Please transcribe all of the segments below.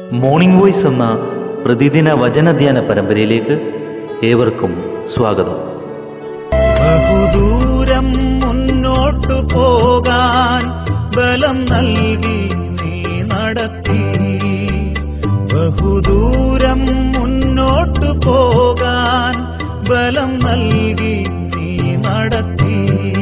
morning voice എന്ന പ്രതിദിന വചനധ്യാന പരമ്പരയിലേക്ക് ഏവർക്കും സ്വാഗതം ബഹുദൂരം മുന്നോട്ടു പോകാൻ ബലം നൽകി നീ നടത്തി ബഹുദൂരം മുന്നോട്ടു പോകാൻ ബലം നൽകി നീ നടത്തി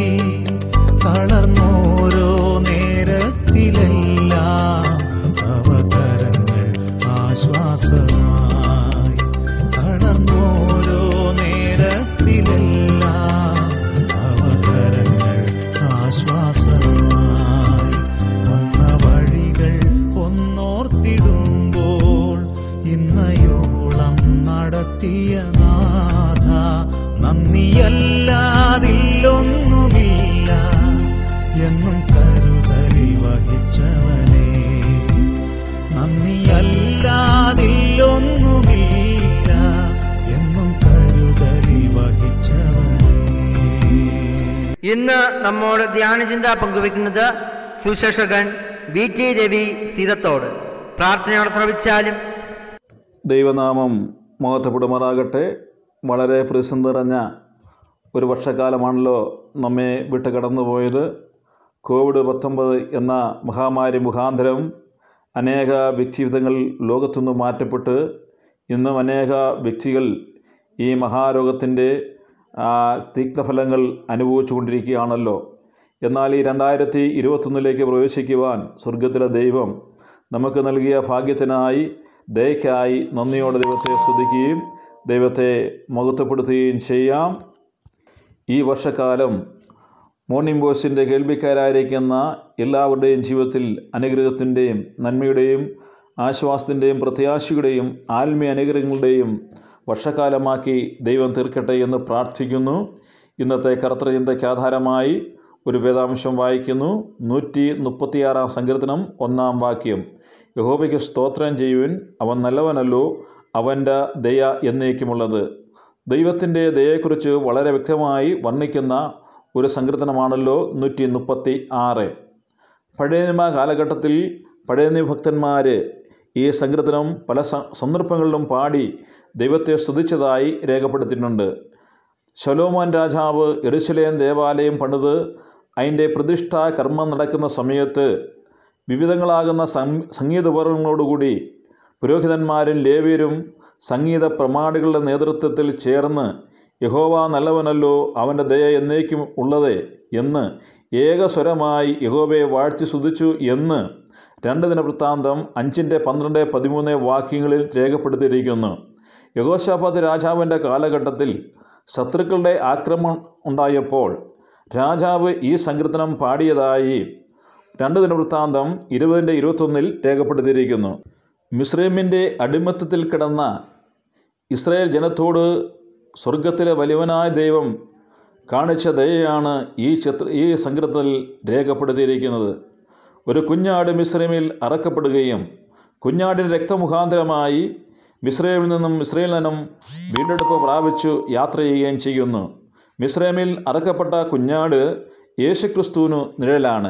തളർന്നോരോ നേരത്തിലെല്ലാം അവതരങ്ങൾ ആശ്വാസമായി തളർന്നോരോ നേരത്തിലെല്ലാം അവതരങ്ങൾ ആശ്വാസമായി വന്ന വഴികൾ ഒന്നോർത്തിടുമ്പോൾ ഇന്നയോളം നടത്തിയ നാഥ നന്ദിയല്ലാതില്ലൊന്നുമില്ല എന്നും കരുതലിൽ വഹിച്ചവനേ നന്ദിയല്ലാതില്ലൊന്നുമില്ല എന്നും കരുതലിൽ വഹിച്ചവനേ ഇന്ന് നമ്മോട് ധ്യാനചിന്ത പങ്കുവെക്കുന്നത് സുശേഷകൻ വി ടി രവി സീതത്തോട് പ്രാർത്ഥനയോടെ ശ്രവിച്ചാലും ദൈവനാമം മഹത്വപ്പെടുമാറാകട്ടെ വളരെ പ്രതിസന്ധി നിറഞ്ഞ ഒരു വർഷക്കാലമാണല്ലോ നമ്മെ വിട്ട് കടന്നുപോയത് കോവിഡ് പത്തൊമ്പത് എന്ന മഹാമാരി മുഖാന്തരം അനേക വ്യക്തിവിധങ്ങൾ ലോകത്തുനിന്ന് മാറ്റപ്പെട്ട് ഇന്നും അനേക വ്യക്തികൾ ഈ മഹാരോഗത്തിൻ്റെ തിക്തഫലങ്ങൾ അനുഭവിച്ചു കൊണ്ടിരിക്കുകയാണല്ലോ എന്നാൽ ഈ രണ്ടായിരത്തി ഇരുപത്തൊന്നിലേക്ക് പ്രവേശിക്കുവാൻ സ്വർഗത്തിലെ ദൈവം നമുക്ക് നൽകിയ ഭാഗ്യത്തിനായി ദയക്കായി നന്ദിയോടെ ദൈവത്തെ സ്തുതിക്കുകയും ദൈവത്തെ മഹത്വപ്പെടുത്തുകയും ചെയ്യാം ഈ വർഷക്കാലം മോർണിംഗ് ബോസിൻ്റെ കേൾവിക്കാരായിരിക്കുന്ന എല്ലാവരുടെയും ജീവിതത്തിൽ അനുഗ്രഹത്തിൻ്റെയും നന്മയുടെയും ആശ്വാസത്തിൻ്റെയും പ്രത്യാശയുടെയും ആത്മീയ അനുഗ്രഹങ്ങളുടെയും വർഷക്കാലമാക്കി ദൈവം തീർക്കട്ടെ എന്ന് പ്രാർത്ഥിക്കുന്നു ഇന്നത്തെ കർത്തൃചിന്തയ്ക്ക് ആധാരമായി ഒരു വേദാംശം വായിക്കുന്നു നൂറ്റി മുപ്പത്തിയാറാം സങ്കീർത്തനം ഒന്നാം വാക്യം യഹോബയ്ക്ക് സ്തോത്രം ചെയ്യുവിൻ അവൻ നല്ലവനല്ലോ അവൻ്റെ ദയ എന്നേക്കുമുള്ളത് ദൈവത്തിൻ്റെ ദയയെക്കുറിച്ച് വളരെ വ്യക്തമായി വർണ്ണിക്കുന്ന ഒരു സങ്കീർത്തനമാണല്ലോ നൂറ്റി മുപ്പത്തി ആറ് പഴയ നിയമ കാലഘട്ടത്തിൽ പഴയ നിയമ ഭക്തന്മാർ ഈ സങ്കീർത്തനം പല സ- സന്ദർഭങ്ങളിലും പാടി ദൈവത്തെ സ്തുതിച്ചതായി രേഖപ്പെടുത്തിയിട്ടുണ്ട് ശലോമോൻ രാജാവ് എരുശലേം ദേവാലയം പണിത് അതിൻ്റെ പ്രതിഷ്ഠാ കർമ്മം നടക്കുന്ന സമയത്ത് വിവിധങ്ങളാകുന്ന സം സംഗീതോപകരണങ്ങളോടുകൂടി പുരോഹിതന്മാരും ലേവ്യരും സംഗീത പ്രമാണികളുടെ നേതൃത്വത്തിൽ ചേർന്ന് യഹോവ നല്ലവനല്ലോ അവൻ്റെ ദയ എന്നേക്കും ഉള്ളത് എന്ന് ഏകസ്വരമായി യഹോവയെ വാഴ്ത്തി സ്തുതിച്ചു എന്ന് രണ്ട് ദിനവൃത്താന്തം അഞ്ചിൻ്റെ പന്ത്രണ്ട് പതിമൂന്ന് വാക്യങ്ങളിൽ രേഖപ്പെടുത്തിയിരിക്കുന്നു യഹോശാപാത് രാജാവിൻ്റെ കാലഘട്ടത്തിൽ ശത്രുക്കളുടെ ആക്രമണം ഉണ്ടായപ്പോൾ രാജാവ് ഈ സങ്കീർത്തനം പാടിയതായി രണ്ട് ദിനവൃത്താന്തം ഇരുപതിൻ്റെ ഇരുപത്തൊന്നിൽ രേഖപ്പെടുത്തിയിരിക്കുന്നു മിസ്രൈമിൻ്റെ അടിമത്തത്തിൽ കിടന്ന ഇസ്രായേൽ ജനത്തോട് സ്വർഗത്തിലെ വലിയവനായ ദൈവം കാണിച്ച ദയയാണ് ഈ ചിത്ര ഈ സങ്കീർത്തനത്തിൽ രേഖപ്പെടുത്തിയിരിക്കുന്നത് ഒരു കുഞ്ഞാട് മിസ്രൈമിൽ അറക്കപ്പെടുകയും കുഞ്ഞാടിൻ്റെ രക്തമുഖാന്തരമായി മിസ്രൈമിൽ നിന്നും ഇസ്രയേലിൽ നിന്നും വീണ്ടെടുപ്പ് പ്രാപിച്ചു യാത്ര ചെയ്യുകയും ചെയ്യുന്നു മിസ്രൈമിൽ അറക്കപ്പെട്ട കുഞ്ഞാട് യേശുക്രിസ്തുവിനു നിഴലാണ്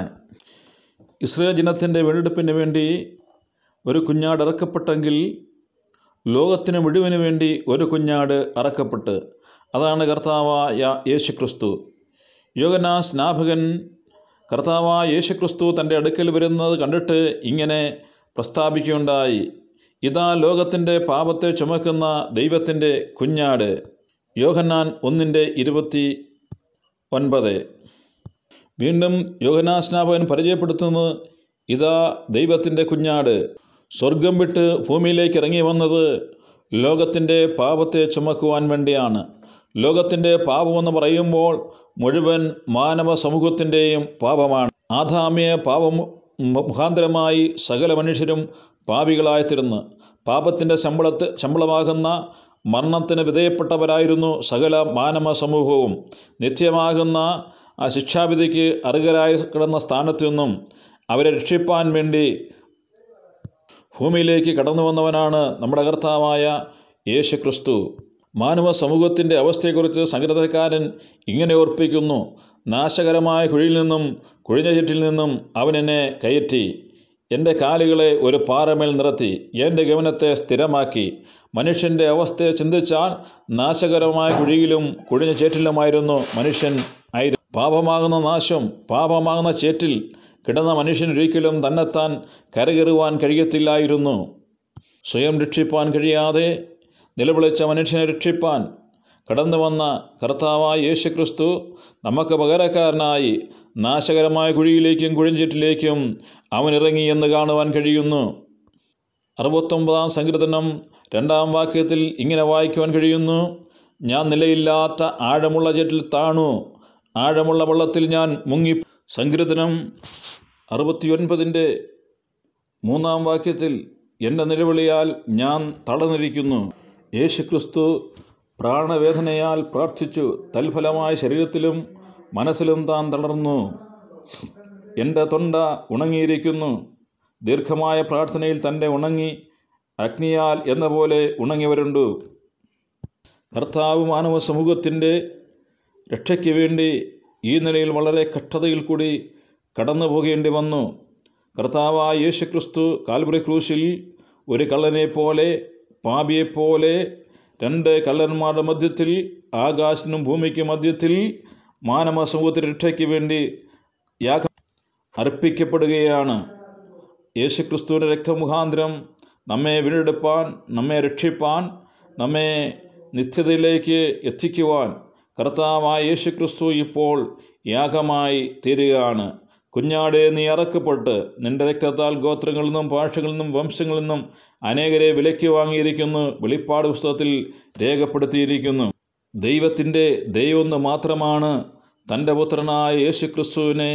ഇസ്രയേൽ ജനത്തിൻ്റെ വീണ്ടെടുപ്പിന് വേണ്ടി ഒരു കുഞ്ഞാട് ഇറക്കപ്പെട്ടെങ്കിൽ ലോകത്തിന് മുഴുവന് വേണ്ടി ഒരു കുഞ്ഞാട് അറക്കപ്പെട്ട് അതാണ് കർത്താവായ യേശുക്രിസ്തു യോഗനാ സ്നാപകൻ കർത്താവായ യേശുക്രിസ്തു തൻ്റെ അടുക്കൽ വരുന്നത് കണ്ടിട്ട് ഇങ്ങനെ പ്രസ്താവിക്കുകയുണ്ടായി ഇതാ ലോകത്തിൻ്റെ പാപത്തെ ചുമക്കുന്ന ദൈവത്തിൻ്റെ കുഞ്ഞാട് യോഹന്നാൻ ഒന്നിൻ്റെ ഇരുപത്തി ഒൻപത് വീണ്ടും യോഹനാസ്നാപകൻ പരിചയപ്പെടുത്തുന്നത് ഇതാ ദൈവത്തിൻ്റെ കുഞ്ഞാട് സ്വർഗം വിട്ട് ഭൂമിയിലേക്ക് ഇറങ്ങി വന്നത് ലോകത്തിൻ്റെ പാപത്തെ ചുമക്കുവാൻ വേണ്ടിയാണ് ലോകത്തിൻ്റെ പാപമെന്ന് പറയുമ്പോൾ മുഴുവൻ മാനവ സമൂഹത്തിൻ്റെയും പാപമാണ് ആധാമ്യ പാപം മുഖാന്തരമായി സകല മനുഷ്യരും പാപികളായിത്തീർന്ന് പാപത്തിൻ്റെ ശമ്പളത്ത് ശമ്പളമാകുന്ന മരണത്തിന് വിധേയപ്പെട്ടവരായിരുന്നു സകല മാനവ സമൂഹവും നിത്യമാകുന്ന ആ ശിക്ഷാവിധിക്ക് അർഹരായി കിടന്ന സ്ഥാനത്തു നിന്നും അവരെ രക്ഷിപ്പാൻ വേണ്ടി ഭൂമിയിലേക്ക് കടന്നു വന്നവനാണ് നമ്മുടെ കർത്താവായ യേശു ക്രിസ്തു മാനവ സമൂഹത്തിൻ്റെ അവസ്ഥയെക്കുറിച്ച് സംഘടനക്കാരൻ ഇങ്ങനെ ഓർപ്പിക്കുന്നു നാശകരമായ കുഴിയിൽ നിന്നും കുഴിഞ്ഞ ചുറ്റിൽ നിന്നും അവൻ എന്നെ കയറ്റി എൻ്റെ കാലുകളെ ഒരു പാറമേൽ നിറത്തി എൻ്റെ ഗമനത്തെ സ്ഥിരമാക്കി മനുഷ്യൻ്റെ അവസ്ഥയെ ചിന്തിച്ചാൽ നാശകരമായ കുഴിയിലും കുഴിഞ്ഞ ചേറ്റിലുമായിരുന്നു മനുഷ്യൻ ആയിരുന്നു പാപമാകുന്ന നാശം പാപമാകുന്ന ചേറ്റിൽ കിടന്ന മനുഷ്യനൊരിക്കലും തന്നെത്താൻ കരകയറുവാൻ കഴിയത്തില്ലായിരുന്നു സ്വയം രക്ഷിപ്പാൻ കഴിയാതെ നിലവിളിച്ച മനുഷ്യനെ രക്ഷിപ്പാൻ കടന്നു വന്ന കർത്താവായ യേശുക്രിസ്തു നമുക്ക് പകരക്കാരനായി നാശകരമായ കുഴിയിലേക്കും കുഴിഞ്ചീറ്റിലേക്കും അവൻ ഇറങ്ങി എന്ന് കാണുവാൻ കഴിയുന്നു അറുപത്തൊമ്പതാം സങ്കീർത്തനം രണ്ടാം വാക്യത്തിൽ ഇങ്ങനെ വായിക്കുവാൻ കഴിയുന്നു ഞാൻ നിലയില്ലാത്ത ആഴമുള്ള ചേറ്റിൽ താണു ആഴമുള്ള വെള്ളത്തിൽ ഞാൻ മുങ്ങി സങ്കീർത്തനം അറുപത്തിയൊൻപതിൻ്റെ മൂന്നാം വാക്യത്തിൽ എൻ്റെ നിലവിളിയാൽ ഞാൻ തളർന്നിരിക്കുന്നു യേശുക്രിസ്തു പ്രാണവേദനയാൽ പ്രാർത്ഥിച്ചു തൽഫലമായ ശരീരത്തിലും മനസ്സിലും താൻ തളർന്നു എൻ്റെ തൊണ്ട ഉണങ്ങിയിരിക്കുന്നു ദീർഘമായ പ്രാർത്ഥനയിൽ തൻ്റെ ഉണങ്ങി അഗ്നിയാൽ എന്ന പോലെ ഉണങ്ങിയവരുണ്ട് കർത്താവ് മാനവ സമൂഹത്തിൻ്റെ രക്ഷയ്ക്ക് വേണ്ടി ഈ നിലയിൽ വളരെ കഷ്ടതയിൽ കൂടി കടന്നു പോകേണ്ടി വന്നു കർത്താവായ യേശുക്രിസ്തു കാൽവറി ക്രൂശിൽ ഒരു കള്ളനെ പോലെ പാപിയെപ്പോലെ രണ്ട് കള്ളന്മാരുടെ മധ്യത്തിൽ ആകാശനും ഭൂമിക്ക് മധ്യത്തിൽ മാനവ സമൂഹത്തിൻ്റെ രക്ഷയ്ക്ക് വേണ്ടി യാഗം അർപ്പിക്കപ്പെടുകയാണ് യേശുക്രിസ്തുവിൻ്റെ രക്തമുഖാന്തരം നമ്മെ വീണ്ടെടുപ്പാൻ നമ്മെ രക്ഷിപ്പാൻ നമ്മെ നിത്യതയിലേക്ക് എത്തിക്കുവാൻ കർത്താവായ യേശുക്രിസ്തു ഇപ്പോൾ യാഗമായി തീരുകയാണ് കുഞ്ഞാടെ നീ അറക്കപ്പെട്ട് നിന്റെ രക്തത്താൽ ഗോത്രങ്ങളിൽ നിന്നും ഭാഷകളിൽ നിന്നും വംശങ്ങളിൽ നിന്നും അനേകരെ വിലയ്ക്ക് വാങ്ങിയിരിക്കുന്നു വെളിപ്പാട് പുസ്തകത്തിൽ രേഖപ്പെടുത്തിയിരിക്കുന്നു ദൈവത്തിൻ്റെ ദൈവമൊന്ന് മാത്രമാണ് തൻ്റെ പുത്രനായ യേശുക്രിസ്തുവിനെ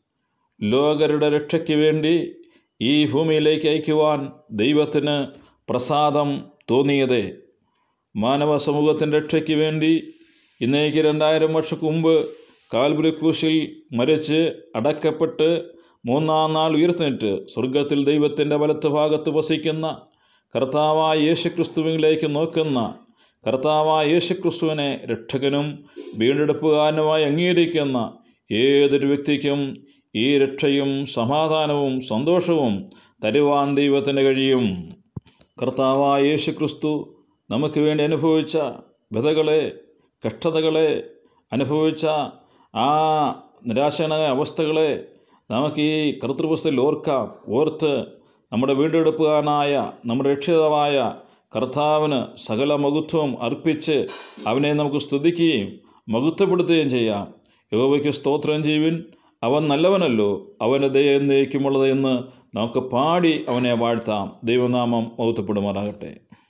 ലോകരുടെ രക്ഷയ്ക്ക് വേണ്ടി ഈ ഭൂമിയിലേക്ക് അയക്കുവാൻ ദൈവത്തിന് പ്രസാദം തോന്നിയത് മാനവ സമൂഹത്തിൻ്റെ രക്ഷയ്ക്ക് വേണ്ടി ഇന്നേക്ക് രണ്ടായിരം വർഷക്ക് മുമ്പ് കാൽബുരി ക്രൂശിൽ മരിച്ച് അടക്കപ്പെട്ട് മൂന്നാം നാൾ ഉയർത്തിനിട്ട് സ്വർഗത്തിൽ ദൈവത്തിൻ്റെ വലത്ത് ഭാഗത്ത് വസിക്കുന്ന കർത്താവായ യേശുക്രിസ്തുവിലേക്ക് നോക്കുന്ന കർത്താവായ യേശുക്രിസ്തുവിനെ രക്ഷകനും വീണ്ടെടുപ്പുകാരനുമായി അംഗീകരിക്കുന്ന ഏതൊരു വ്യക്തിക്കും ഈ രക്ഷയും സമാധാനവും സന്തോഷവും തരുവാൻ ദൈവത്തിന് കഴിയും കർത്താവായ യേശുക്രിസ്തു നമുക്ക് വേണ്ടി അനുഭവിച്ച വ്യതകളെ കഷ്ടതകളെ അനുഭവിച്ച ആ നിരാശനായ അവസ്ഥകളെ നമുക്ക് ഈ കർത്തൃപുസ്തകത്തിൽ ഓർക്കാം ഓർത്ത് നമ്മുടെ വീണ്ടെടുപ്പുകാരനായ നമ്മുടെ രക്ഷിതാവായ കർത്താവിന് സകല മഹത്വം അർപ്പിച്ച് അവനെ നമുക്ക് സ്തുതിക്കുകയും മഹത്വപ്പെടുത്തുകയും ചെയ്യാം യഹോവയ്ക്ക് സ്തോത്രം ചെയ്യുവിൻ അവൻ നല്ലവനല്ലോ അവൻ്റെ ദയ എന്നേക്കുമുള്ളത് എന്ന് നമുക്ക് പാടി അവനെ വാഴ്ത്താം ദൈവനാമം മഹത്വപ്പെടുമാറാകട്ടെ